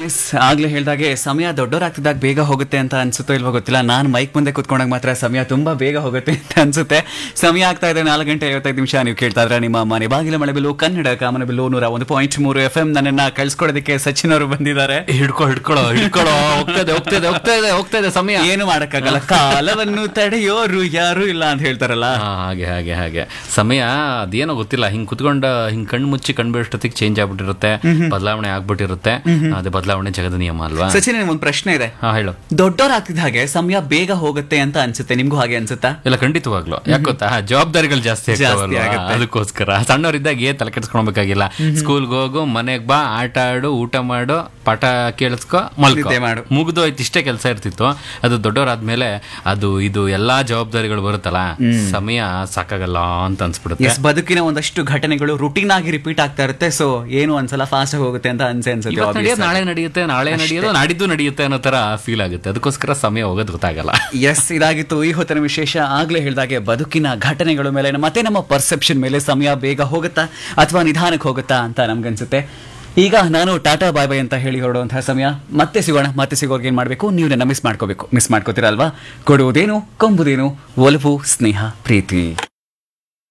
S ಆಗ್ಲೇ ಹೇಳ್ದಾಗೆ ಸಮಯ ದೊಡ್ಡವರಾಗ್ತಿದ್ದಾಗ ಬೇಗ ಹೋಗುತ್ತೆ ಅಂತ ಅನ್ಸುತ್ತೋ ಇಲ್ವೋ ಗೊತ್ತಿಲ್ಲ ನಾನು ಮೈಕ್ ಮುಂದೆ ಕುತ್ಕೊಂಡಾಗ ಮಾತ್ರ ಸಮಯ ತುಂಬಾ ಬೇಗ ಹೋಗುತ್ತೆ ಅಂತ ಅನ್ಸುತ್ತೆ ಸಮಯ ಆಗ್ತಾ ಇದೆ ನಾಲ್ಕು ಗಂಟೆ ಐವತ್ತೈದು ನಿಮಿಷ ನೀವು ಕೇಳ್ತಾ ಇದ್ರೆ ನಿಮ್ಮ ಮನೆ ಬಾಗಿಲ ಮಳೆಬಿಲ್ಲು ಕನ್ನಡ ಕಾಮನಬಿಲ್ಲು ನೂರ ಒಂದು ಪಾಯಿಂಟ್ ಮೂರು ಎಫ್ ಎಂ ನನ್ನನ್ನ ಕಳ್ಸ್ಕೊಡೋದಕ್ಕೆ ಸಚಿನ್ ಅವರು ಬಂದಿದ್ದಾರೆ ಹಿಡ್ಕೊ ಹಿಡ್ಕೊಳೋ ಹಿಡ್ಕೊಳೋ ಹೋಗ್ತದೆ ಹೋಗ್ತದೆ ಹೋಗ್ತಾ ಇದೆ ಹೋಗ್ತಾ ಇದೆ ಸಮಯ ಏನು ಮಾಡಕ್ಕಾಗಲ್ಲ ಕಾಲವನ್ನು ತಡೆಯೋರು ಯಾರು ಇಲ್ಲ ಅಂತ ಹೇಳ್ತಾರಲ್ಲ ಹಾ, ಹಾಗೆ ಹಾಗೆ ಹಾಗೆ ಸಮಯ ಅದೇನೋ ಗೊತ್ತಿಲ್ಲ ಹಿಂಗ್ ಕುತ್ಕೊಂಡ ಹಿಂಗ್ ಕಣ್ಣು ಮುಚ್ಚಿ ಕಣ್ ಬಿಡೋಷ್ಟೊತ್ತಿಗೆ ಚೇಂಜ್ ಆಗ್ಬಿಟ್ಟಿರುತ್ತೆ ಬದಲಾವಣೆ ಆಗ್ಬಿಟ್ಟಿರುತ್ತೆ ಅದೇ ಬದಲಾವಣೆ ಜಗದ ನಿಯಮ ಅಲ್ವಾ ಸಚಿನ್ ಒಂದು ಪ್ರಶ್ನೆ ಇದೆ ಹಾ ಹೇಳು ದೊಡ್ಡವರಾಗ್ತಿದ್ದ ಹಾಗೆ ಸಮಯ ಬೇಗ ಹೋಗುತ್ತೆ ಅಂತ ಅನ್ಸುತ್ತೆ ನಿಮ್ಗೂ ಹಾಗೆ ಅನ್ಸುತ್ತಾ ಇಲ್ಲ ಖಂಡಿತವಾಗ್ಲು ಯಾಕೆ ಗೊತ್ತಾ ಜವಾಬ್ದಾರಿಗಳು ಜಾಸ್ತಿ ಜಾಸ್ತಿ ಆಗ್ತಾವಲ್ವಾ? ಆಗುತ್ತೆ. ಅದಕ್ಕೋಸ್ಕರ ಸಣ್ಣವರಿದ್ದಾಗ ಏನ್ ತಲೆ ಕೆಡ್ಸ್ಕೊಳ್ಬೇಕಾಗಿಲ್ಲ ಸ್ಕೂಲ್ಗೆ ಹೋಗು ಮನೆಗ್ ಬಾ ಆಟ ಆಡು ಊಟ ಮಾಡು ಪಾಠ ಕೇಳಿಸ್ಕೊ ಮಲ್ಕೊ ನಿದ್ದೆ ಮಾಡು. ಮುಗ್ದು ಆಯ್ತು ಇಷ್ಟೇ ಕೆಲಸ ಇರ್ತಿತ್ತು ಅದು ದೊಡ್ಡವರಾದ್ಮೇಲೆ ಅದು ಇದು ಎಲ್ಲಾ ಜವಾಬ್ದಾರಿಗಳು ಬರುತ್ತಲ್ಲ ಸಮಯ ಸಾಕಾಗಲ್ಲ ಅಂತ ಅನ್ಸ್ಬಿಡುತ್ತೆ ಎಸ್ ಬದುಕಿನ ಒಂದಷ್ಟು ಘಟನೆಗಳು ರುಟೀನ್ ಆಗಿ ರಿಪೀಟ್ ಆಗ್ತಾ ಇರುತ್ತೆ ಸೊ ಏನು ಒಂದ್ಸಲ ಫಾಸ್ಟ್ ಆಗಿ ಹೋಗುತ್ತೆ ಅಂತ ಅನ್ಸೆ ಅನ್ಸುತ್ತೆ ಇವತ್ತು obvious ನಡೆಯೋದು ಆಗಿ. ನಾಳೆ ನಡೆಯುತ್ತೆ ನಾಳೆ ನಡೆಯೋದು ನಾಡಿದ್ದು ನಡೆಯುತ್ತೆ ಅನ್ನೋ ತರ ಫೀಲ್ ಆಗುತ್ತೆ ಅದಕ್ಕೋಸ್ಕರ ಸಮಯ ಹೋಗೋದು ಗೊತ್ತಾಗಲ್ಲ ಎಸ್ ಇದಾಗಿತ್ತು ಈ ಹೊತ್ತಿನ ವಿಶೇಷ ಆಗ್ಲೇ ಹೇಳಿದಾಗೆ ಬದುಕಿನ ಘಟನೆಗಳ ಮೇಲೆ ಮತ್ತೆ ನಮ್ಮ ಪರ್ಸೆಪ್ಷನ್ ಮೇಲೆ ಸಮಯ ಬೇಗ ಹೋಗುತ್ತಾ ಅಥವಾ ನಿಧಾನಕ್ಕೆ ಹೋಗುತ್ತಾ ಅಂತ ನಮ್ಗನ್ಸುತ್ತೆ ಈಗ ನಾನು ಟಾಟಾ ಬಾಯ್ ಬಾಯ್ ಅಂತ ಹೇಳಿ ಹೊರಡುವಂತಹ ಸಮಯ ಮತ್ತೆ ಸಿಗೋಣ ಮತ್ತೆ ಸಿಗೋರ್ಗೆ ಏನ್ ಮಾಡಬೇಕು ನೀವು ನನ್ನ ಮಿಸ್ ಮಾಡ್ಕೋಬೇಕು ಮಿಸ್ ಮಾಡ್ಕೋತೀರಲ್ವಾ ಕೊಡುವುದೇನು ಕೊಂಬುದೇನು ಒಲವು ಸ್ನೇಹ ಪ್ರೀತಿ